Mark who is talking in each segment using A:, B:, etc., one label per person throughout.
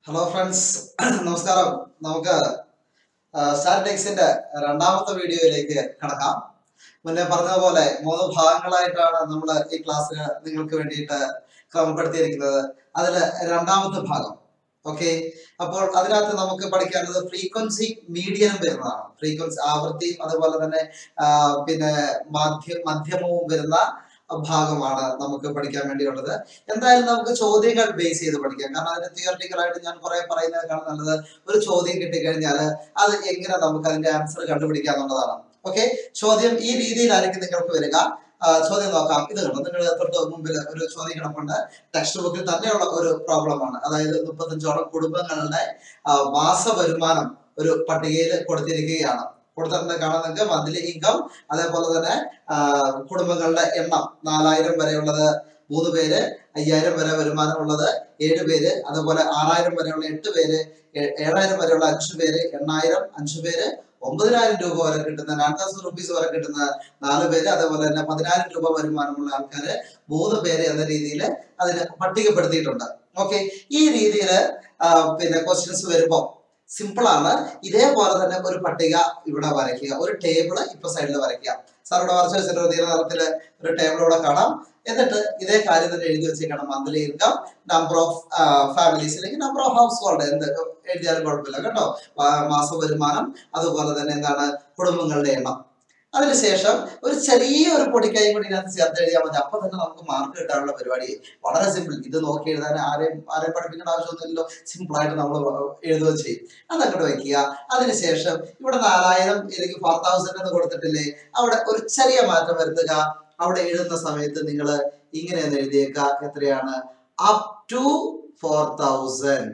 A: Hello friends നമസ്കാരം നമുക്ക് സ്റ്റാറ്റിക്സിന്റെ രണ്ടാമത്തെ വീഡിയോയിലേക്ക് കടക്കാം മുന്നേ പറഞ്ഞതുപോലെ മൂന്ന് ഭാഗങ്ങളായിട്ടാണ് നമ്മൾ ഈ ക്ലാസ് നിങ്ങൾക്ക് വേണ്ടിയിട്ട് ക്രമപ്പെടുത്തിയിരിക്കുന്നത് അതിൽ രണ്ടാമത്തെ ഭാഗം ഓക്കെ അപ്പോൾ അതിനകത്ത് നമുക്ക് പഠിക്കേണ്ടത് ഫ്രീക്വൻസി മീഡിയനും വരുന്നതാണ് ഫ്രീക്വൻസി ആവൃത്തിയും അതുപോലെ തന്നെ ആ, പിന്നെ മാധ്യ മധ്യമവും വരുന്ന ഭാഗമാണ് നമുക്ക് പഠിക്കാൻ വേണ്ടിയുള്ളത് എന്തായാലും നമുക്ക് ചോദ്യങ്ങൾ ബേസ് ചെയ്ത് പഠിക്കാം കാരണം അതിന് തിയറട്ടിക്കൽ ആയിട്ട് ഞാൻ കുറെ പറയുന്നതിനേക്കാൾ നല്ലത് ഒരു ചോദ്യം കിട്ടിക്കഴിഞ്ഞാൽ അത് എങ്ങനെ നമുക്ക് അതിന്റെ ആൻസർ കണ്ടുപിടിക്കാം എന്നുള്ളതാണ് ഓക്കെ ചോദ്യം ഈ രീതിയിലായിരിക്കും നിങ്ങൾക്ക് വരിക ആ, ചോദ്യം നോക്കാം ഇത് കണ്ടോ നിങ്ങൾ തൊട്ട് മുമ്പിൽ ഒരു ചോദ്യം കിടപ്പുണ്ട് ടെക്സ്റ്റ് ബുക്കിൽ തന്നെയുള്ള ഒരു പ്രോബ്ലമാണ് അതായത് മുപ്പത്തഞ്ചോളം കുടുംബങ്ങളുടെ ആ, മാസ വരുമാനം ഒരു പട്ടികയിൽ കൊടുത്തിരിക്കുകയാണ് കൊടുത്തിട്ടുണ്ട് കാണാൻ നിങ്ങൾക്ക് മന്ത്ലി ഇൻകം അതേപോലെ തന്നെ ആ, കുടുംബങ്ങളുടെ എണ്ണം നാലായിരം വരെയുള്ളത് മൂന്ന് പേര് അയ്യായിരം വരെ വരുമാനമുള്ളത് ഏഴ് പേര് അതുപോലെ ആറായിരം വരെയുള്ള എട്ട് പേര് ഏ- ഏഴായിരം വരെയുള്ള അഞ്ചു പേര് എണ്ണായിരം അഞ്ചു പേര് ഒമ്പതിനായിരം രൂപ വരെ കിട്ടുന്ന നയൻ തൗസൻഡ് റുപ്പീസ് വരെ കിട്ടുന്ന നാല് പേര് അതേപോലെ തന്നെ പതിനായിരം രൂപ വരുമാനമുള്ള ആൾക്കാര് മൂന്ന് പേര് എന്ന രീതിയിൽ അതിന് പട്ടികപ്പെടുത്തിയിട്ടുണ്ട് ഓക്കെ ഈ രീതിയിൽ പിന്നെ ക്വസ്റ്റ്യൻസ് വരുമ്പോൾ സിമ്പിൾ ആണ് ഇതേപോലെ തന്നെ ഒരു പട്ടിക ഇവിടെ വരയ്ക്കുക ഒരു ടേബിള് ഇപ്പൊ സൈഡിൽ വരയ്ക്കുക സാർ ഇവിടെ വരച്ച് വെച്ചിട്ട് നീല നിറത്തില് ഒരു ടേബിൾ ഇവിടെ കാണാം എന്നിട്ട് ഇതേ കാര്യം തന്നെ എഴുതി വെച്ചേക്കണം monthly income number of families അല്ലെങ്കിൽ നമ്പർ ഓഫ് ഹൗസ് ഹോൾഡ് എന്ത് എഴുതിയാലും കുഴപ്പമില്ല കേട്ടോ മാ- മാസ വരുമാനം അതുപോലെ തന്നെ എന്താണ് കുടുംബങ്ങളുടെ എണ്ണം അതിനുശേഷം ഒരു ചെറിയ ഒരു പൊടിക്കൈയും കൂടി ഇതിനകത്ത് ചേർത്ത് എഴുതിയാൽ മതി അപ്പൊ തന്നെ നമുക്ക് മാർക്ക് കിട്ടാനുള്ള പരിപാടി വളരെ സിമ്പിൾ ഇത് നോക്കി എഴുതാൻ ആരെയും ആരെയും പഠിപ്പിക്കേണ്ട ആവശ്യമൊന്നുമില്ലല്ലോ സിമ്പിൾ ആയിട്ട് നമ്മൾ എഴുതുകയും ചെയ്യും അതങ്ങോട്ട് വെക്കുക അതിനുശേഷം ഇവിടെ നാലായിരം എനിക്ക് ഫോർ തൗസൻഡ് എന്ന് കൊടുത്തിട്ടില്ലേ അവിടെ ഒരു ചെറിയ മാറ്റം വരുത്തുക അവിടെ എഴുതുന്ന സമയത്ത് നിങ്ങൾ ഇങ്ങനെയൊന്ന് എഴുതിയേക്ക എത്രയാണ് up to four thousand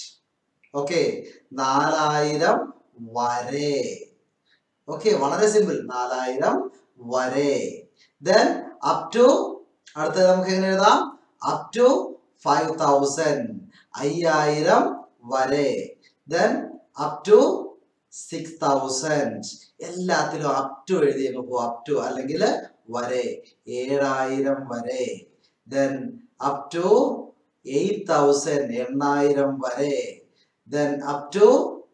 A: okay നാലായിരം വരെ ഓക്കെ വളരെ സിമ്പിൾ നാലായിരം വരെ ദെൻ അപ് ടു അടുത്തത് നമുക്ക് എങ്ങനെ എഴുതാം അപ് ടു ഫൈവ് തൗസൻഡ് അയ്യായിരം വരെ then up to six thousand എല്ലാത്തിലും അപ് ടു എഴുതി അങ്ങ് പോകും അപ് ടു അല്ലെങ്കിൽ വരെ ഏഴായിരം വരെ then up to eight thousand എണ്ണായിരം വരെ then up to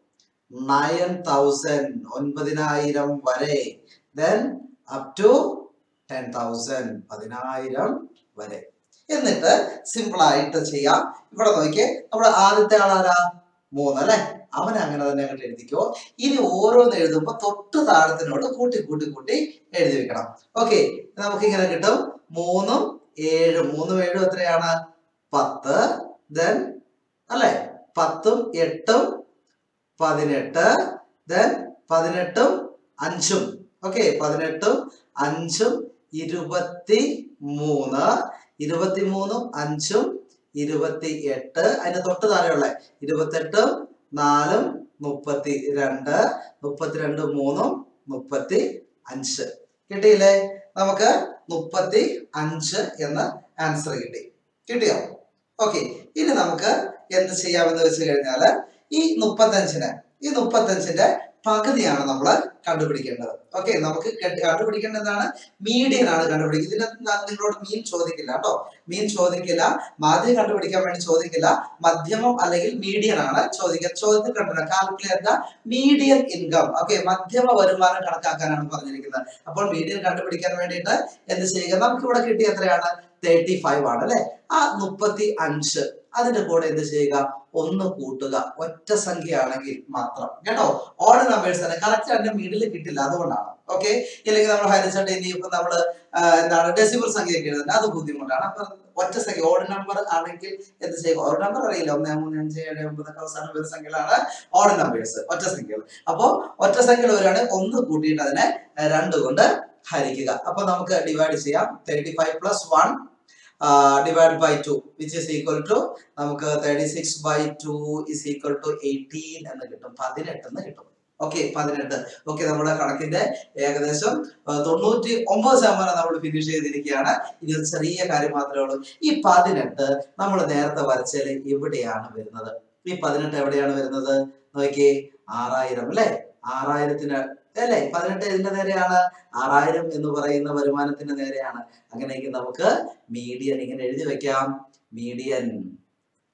A: nine thousand ഒൻപതിനായിരം വരെ then up to ten thousand പതിനായിരം വരെ എന്നിട്ട് സിമ്പിൾ ആയിട്ട് ചെയ്യാം ഇവിടെ നോക്കിയേ നമ്മുടെ ആദ്യത്തെ ആളാരാ മൂന്ന് അല്ലെ അവൻ അങ്ങനെ തന്നെ അങ്ങോട്ട് എഴുതിക്കോ ഇനി ഓരോന്ന് എഴുതുമ്പോ തൊട്ട് താഴത്തിനോട് കൂട്ടി കൂട്ടി കൂട്ടി എഴുതി വെക്കണം ഓക്കെ നമുക്ക് ഇങ്ങനെ കിട്ടും മൂന്നും ഏഴും മൂന്നും ഏഴും എത്രയാണ് പത്ത് ദെൻ അല്ലെ പത്തും എട്ടും പതിനെട്ട് ദെൻ പതിനെട്ടും അഞ്ചും ഓക്കെ പതിനെട്ടും അഞ്ചും ഇരുപത്തി മൂന്ന് ഇരുപത്തി മൂന്നും അഞ്ചും ഇരുപത്തി എട്ട് അതിന്റെ തൊട്ട് താഴെയുള്ള ഇരുപത്തെട്ടും നാലും മുപ്പത്തി രണ്ട് മുപ്പത്തിരണ്ട് മൂന്നും മുപ്പത്തി അഞ്ച് കിട്ടിയില്ലേ നമുക്ക് മുപ്പത്തി അഞ്ച് എന്ന ആൻസർ കിട്ടി കിട്ടിയോ ഓക്കെ ഇനി നമുക്ക് എന്ത് ചെയ്യാമെന്ന് വെച്ച് കഴിഞ്ഞാല് ഈ മുപ്പത്തഞ്ചിന് ഈ മുപ്പത്തഞ്ചിന്റെ പകുതിയാണ് നമ്മൾ കണ്ടുപിടിക്കേണ്ടത് ഓക്കെ നമുക്ക് കെട്ടി- കണ്ടുപിടിക്കേണ്ടത് എന്താണ് മീഡിയൻ ആണ് കണ്ടുപിടിക്കുന്നത് ഇതിനകത്ത് ഞാൻ നിങ്ങളോട് മീൻ ചോദിക്കില്ല കേട്ടോ മീൻ ചോദിക്കില്ല മാധ്യം കണ്ടുപിടിക്കാൻ വേണ്ടി ചോദിക്കില്ല മധ്യമം അല്ലെങ്കിൽ മീഡിയൻ ആണ് ചോദിക്കുക ചോദ്യത്തിൽ കണ്ടില്ല calculate the median income okay മധ്യമ വരുമാനം കണക്കാക്കാനാണ് പറഞ്ഞിരിക്കുന്നത് അപ്പോൾ മീഡിയൻ കണ്ടുപിടിക്കാൻ വേണ്ടിയിട്ട് എന്ത് ചെയ്യുക നമുക്ക് ഇവിടെ കിട്ടിയ എത്രയാണ് തേർട്ടി ഫൈവ് ആണ് അല്ലെ ആ മുപ്പത്തി അഞ്ച് അതിന്റെ കൂടെ എന്ത് ചെയ്യുക ഒന്ന് കൂട്ടുക ഒറ്റ സംഖ്യ ആണെങ്കിൽ മാത്രം കേട്ടോ ഓഡ് നമ്പേഴ്സ് തന്നെ കറക്റ്റ് അതിന്റെ മിഡിൽ കിട്ടില്ല അതുകൊണ്ടാണ് ഓക്കെ ഇല്ലെങ്കിൽ നമ്മൾ ഹരിച്ചട്ട് ഇനി ഇപ്പൊ നമ്മള് ആ, എന്താണ് ഡെസിബിൾ സംഖ്യ ഒക്കെ എഴുതുന്നത് അത് ബുദ്ധിമുട്ടാണ് അപ്പൊ ഒറ്റ സംഖ്യ ഓഡ് നമ്പർ ആണെങ്കിൽ എന്ത് ചെയ്യുക ഓഡ് നമ്പർ അറിയില്ല ഒന്ന് മൂന്ന് അഞ്ച് ഏഴ് ഒമ്പത് ഒക്കെ അവസാനം വരുന്ന സംഖ്യകളാണ് ഓഡ് നമ്പേഴ്സ് ഒറ്റ സംഖ്യകൾ അപ്പോ ഒറ്റ സംഖ്യകൾ വരികയാണെങ്കിൽ ഒന്ന് കൂട്ടിയിട്ട് അതിനെ രണ്ട് കൊണ്ട് ഹരിക്കുക അപ്പൊ നമുക്ക് ഡിവൈഡ് ചെയ്യാം thirty five plus one divide by two which is equal to നമുക്ക് thirty six by two is equal to eighteen എന്ന് കിട്ടും പതിനെട്ട് എന്ന് കിട്ടും ഓക്കെ പതിനെട്ട് ഓക്കെ നമ്മുടെ കണക്കിന്റെ ഏകദേശം ആ, തൊണ്ണൂറ്റി ഒമ്പത് ശതമാനം നമ്മൾ ഫിനിഷ് ചെയ്തിരിക്കുകയാണ് ഇനി ഒരു ചെറിയ കാര്യം മാത്രമേ ഉള്ളൂ ഈ പതിനെട്ട് നമ്മൾ നേരത്തെ വരച്ചതിൽ എവിടെയാണ് വരുന്നത് ഈ പതിനെട്ട് എവിടെയാണ് വരുന്നത് നോക്കിയേ ആറായിരം അല്ലെ ആറായിരത്തിന് അല്ലേ പതിനെട്ട് ഇതിന്റെ നേരെയാണ് ആറായിരം എന്ന് പറയുന്ന വരുമാനത്തിന്റെ നേരെയാണ് അങ്ങനെയെങ്കിൽ നമുക്ക് മീഡിയൻ ഇങ്ങനെ എഴുതി വെക്കാം മീഡിയൻ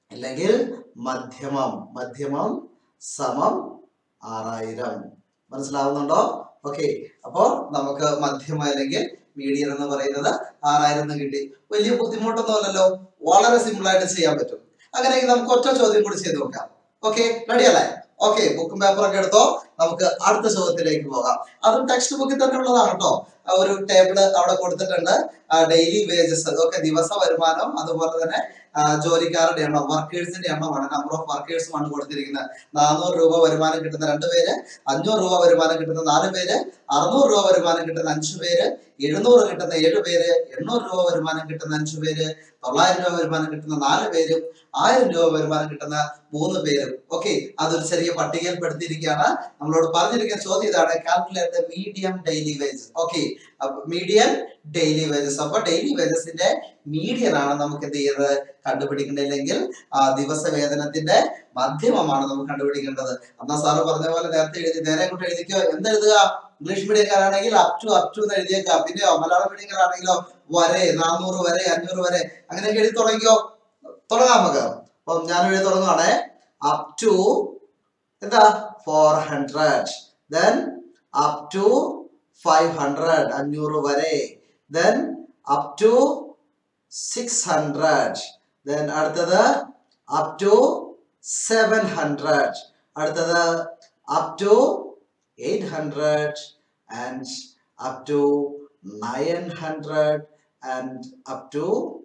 A: അല്ലെങ്കിൽ മധ്യമം മധ്യമം സമം ആറായിരം മനസ്സിലാവുന്നുണ്ടോ ഓക്കെ അപ്പോ നമുക്ക് മധ്യമം അല്ലെങ്കിൽ മീഡിയൻ എന്ന് പറയുന്നത് ആറായിരം എന്ന് കിട്ടി വലിയ ബുദ്ധിമുട്ടൊന്നും അല്ലല്ലോ വളരെ സിമ്പിൾ ആയിട്ട് ചെയ്യാൻ പറ്റും അങ്ങനെയെങ്കിൽ നമുക്ക് ഒറ്റ ചോദ്യം കൂടി ചെയ്ത് നോക്കാം ഓക്കെ റെഡി അല്ലേ ഓക്കെ ബുക്കും പേപ്പറൊക്കെ എടുത്തോ നമുക്ക് അടുത്ത ചോദ്യത്തിലേക്ക് പോകാം അതും ടെക്സ്റ്റ് ബുക്കിൽ തന്നെ ഉള്ളതാണ് കേട്ടോ ആ ഒരു ടേബിള് അവിടെ കൊടുത്തിട്ടുണ്ട് ഡെയിലി വേജസ് ഓക്കെ ദിവസ വരുമാനം അതുപോലെ തന്നെ ആ, ജോലിക്കാരുടെ എണ്ണം വർക്കേഴ്സിന്റെ എണ്ണമാണ് നമ്പർ ഓഫ് വർക്കേഴ്സുമാണ് കൊടുത്തിരിക്കുന്നത് നാനൂറ് രൂപ വരുമാനം കിട്ടുന്ന രണ്ട് പേര് അഞ്ഞൂറ് രൂപ വരുമാനം കിട്ടുന്ന നാല് പേര് അറുന്നൂറ് രൂപ വരുമാനം കിട്ടുന്ന അഞ്ചു പേര് എഴുന്നൂറ് കിട്ടുന്ന ഏഴ് പേര് എണ്ണൂറ് രൂപ വരുമാനം കിട്ടുന്ന അഞ്ചു പേര് തൊള്ളായിരം രൂപ വരുമാനം കിട്ടുന്ന നാല് പേരും ആയിരം രൂപ വരുമാനം കിട്ടുന്ന മൂന്ന് പേരും ഓക്കെ അതൊരു ചെറിയ പട്ടികയിൽ പെടുത്തിയിരിക്കുകയാണ് നമ്മളോട് പറഞ്ഞിരിക്കുന്ന ചോദ്യം ഇതാണ് calculate medium daily wages okay medium daily wages അപ്പൊ ഡെയിലി വേജസിന്റെ മീഡിയൻ ആണ് നമുക്ക് എന്ത് ചെയ്യുന്നത് കണ്ടുപിടിക്കണ്ടില്ലെങ്കിൽ ആ ദിവസ വേതനത്തിന്റെ മധ്യമമാണ് നമുക്ക് കണ്ടുപിടിക്കേണ്ടത് എന്നാ സാറ് പറഞ്ഞ പോലെ നേരത്തെ എഴുതി നേരെ കൊണ്ട് എഴുതിക്കോ എന്തെഴുതുക ഇംഗ്ലീഷ് മീഡിയക്കാരാണെങ്കിൽ അപ് ടു അപ് ടു എന്ന് എഴുതിയേക്കാം പിന്നെയോ മലയാളം മീഡിയക്കാരാണെങ്കിലോ വരെ നാനൂറ് വരെ അഞ്ഞൂറ് വരെ അങ്ങനെയൊക്കെ എഴുതി തുടങ്ങിയോ തുടങ്ങാം നമുക്ക് അപ്പം ഞാൻ എഴുതി തുടങ്ങുവാണേ അപ് ടു എന്താ four hundred then up to five hundred അഞ്ഞൂറ് വരെ then up to six hundred then അടുത്തത് അപ് ടു സെവൻ ഹൺഡ്രഡ് അടുത്തത് up to eight hundred and up to nine hundred and up to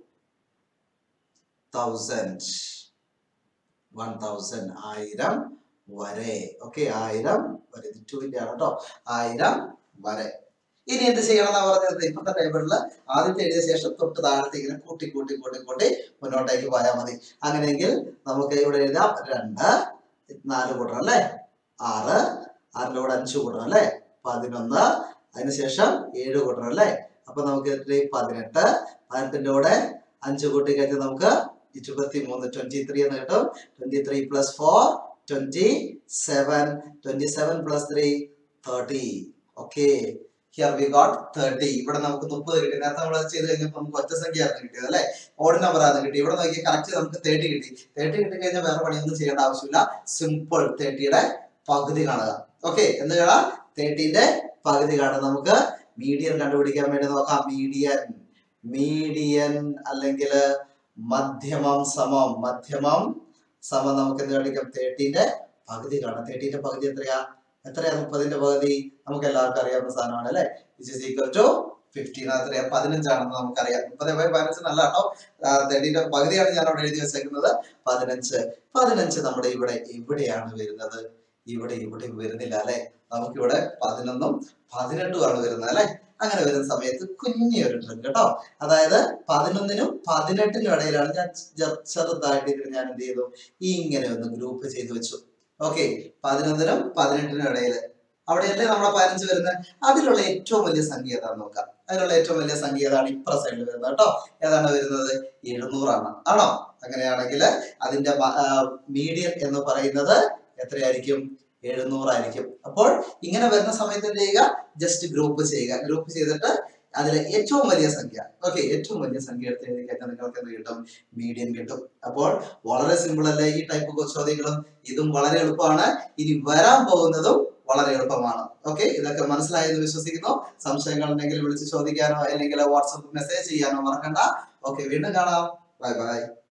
A: thousand one thousand ആയിരം വരെ okay ആയിരം വരെ ഇത് ടുവിന്റെ ആണ് കേട്ടോ ആയിരം വരെ ഇനി എന്ത് ചെയ്യണം എന്നാ പറഞ്ഞത് ഇപ്പത്തെ ടേബിളിൽ ആദ്യത്തെ എഴുതിയ ശേഷം തൊട്ട് താഴത്തെ ഇങ്ങനെ കൂട്ടി കൂട്ടി കൂട്ടി കൂട്ടി മുന്നോട്ടേക്ക് പോയാൽ മതി അങ്ങനെയെങ്കിൽ നമുക്ക് ഇവിടെ എഴുതാം രണ്ട് നാല് കൂട്ടണം അല്ലേ ആറ് ആറിന്റെ കൂടെ അഞ്ച് കൂട്ടണം അല്ലേ പതിനൊന്ന് അതിനുശേഷം ഏഴ് കൂട്ടണം അല്ലേ അപ്പൊ നമുക്ക് എത്രയായി? പതിനെട്ട് പതിനെട്ടിന്റെ കൂടെ അഞ്ച് കൂട്ടി കഴിഞ്ഞാൽ നമുക്ക് ഇരുപത്തി മൂന്ന് ട്വന്റി ത്രീ എന്ന് കിട്ടും twenty three plus four twenty seven twenty seven plus three thirty okay here we got thirty ഇവിടെ നമുക്ക് മുപ്പത് കിട്ടി നേരത്തെ നമ്മൾ ചെയ്ത് കഴിഞ്ഞപ്പോൾ നമുക്ക് ഒറ്റ സംഖ്യ ആയിരുന്നു കിട്ടിയത് അല്ലെ ഓഡ് നമ്പർ ആണ് കിട്ടി ഇവിടെ നോക്കി കറക്റ്റ് നമുക്ക് തേർട്ടി കിട്ടി തേർട്ടി കിട്ടി കഴിഞ്ഞാൽ വേറെ പണിയൊന്നും ചെയ്യേണ്ട ആവശ്യമില്ല സിമ്പിൾ തേർട്ടിയുടെ പകുതി കാണുക ഓക്കെ എന്ത് കാണാം തേർട്ടിന്റെ പകുതി കാണുക നമുക്ക് മീഡിയൻ കണ്ടുപിടിക്കാൻ വേണ്ടി നോക്കാം മീഡിയൻ മീഡിയൻ അല്ലെങ്കിൽ മധ്യമം സമം മധ്യമം സമം നമുക്ക് എന്ത് കാണിക്കാം തേർട്ടീന്റെ പകുതി കാണാം തേർട്ടീന്റെ പകുതി എത്രയാ എത്രയാ മുപ്പതിന്റെ പകുതി നമുക്ക് എല്ലാവർക്കും അറിയാവുന്ന സാധനമാണ് അല്ലെ it is equal to fifteen എത്രയാ പതിനഞ്ചാണെന്ന് നമുക്കറിയാം മുപ്പത് ബൈ പതിനഞ്ച് നല്ല കേട്ടോ തേർട്ടീന്റെ പകുതിയാണ് ഞാൻ അവിടെ എഴുതി വെച്ചേക്കുന്നത് പതിനഞ്ച് പതിനഞ്ച് നമ്മുടെ ഇവിടെ എവിടെയാണ് വരുന്നത് ഇവിടെ ഇവിടെ വരുന്നില്ല അല്ലെ നമുക്കിവിടെ പതിനൊന്നും പതിനെട്ടുമാണ് വരുന്നത് അല്ലെ അങ്ങനെ വരുന്ന സമയത്ത് കുഞ്ഞി ഒരു ട്രിക്ക് കേട്ടോ അതായത് പതിനൊന്നിനും പതിനെട്ടിനും ഇടയിലാണ് ഞാൻ ചെ- ചെറുതായിട്ട് ഇതിന് ഞാൻ എന്ത് ചെയ്തു ഈ ഇങ്ങനെ ഒന്ന് ഗ്രൂപ്പ് ചെയ്ത് വെച്ചു ഓക്കെ പതിനൊന്നിനും പതിനെട്ടിനും ഇടയിൽ അവിടെയല്ലേ നമ്മളെ പതിനഞ്ച് വരുന്നത് അതിലുള്ള ഏറ്റവും വലിയ സംഖ്യ ഏതാന്ന് നോക്കാം അതിലുള്ള ഏറ്റവും വലിയ സംഖ്യ ഏതാണ് ഇപ്പുറ സൈഡിൽ വരുന്നത് കേട്ടോ ഏതാണ് വരുന്നത് എഴുന്നൂറാണ് ആണോ അങ്ങനെയാണെങ്കിൽ അതിന്റെ മീഡിയൻ എന്ന് പറയുന്നത് എത്രയായിരിക്കും എഴുന്നൂറായിരിക്കും അപ്പോൾ ഇങ്ങനെ വരുന്ന സമയത്ത് എന്ത് ചെയ്യുക ജസ്റ്റ് ഗ്രൂപ്പ് ചെയ്യുക ഗ്രൂപ്പ് ചെയ്തിട്ട് അതിലെ ഏറ്റവും വലിയ സംഖ്യ ഓക്കെ ഏറ്റവും വലിയ സംഖ്യ എടുത്ത് എഴുതി കഴിഞ്ഞാൽ നിങ്ങൾക്ക് എന്ത് കിട്ടും മീഡിയൻ കിട്ടും അപ്പോൾ വളരെ സിമ്പിൾ അല്ലേ ഈ ടൈപ്പ് ചോദ്യങ്ങളും ഇതും വളരെ എളുപ്പമാണ് ഇനി വരാൻ പോകുന്നതും വളരെ എളുപ്പമാണ് ഓക്കെ ഇതൊക്കെ മനസ്സിലായെന്ന് വിശ്വസിക്കുന്നു സംശയങ്ങൾ ഉണ്ടെങ്കിൽ വിളിച്ച് ചോദിക്കാനോ അല്ലെങ്കിൽ വാട്സപ്പ് മെസ്സേജ് ചെയ്യാനോ മറക്കണ്ട ഓക്കെ വീണ്ടും കാണാം ബൈ ബൈ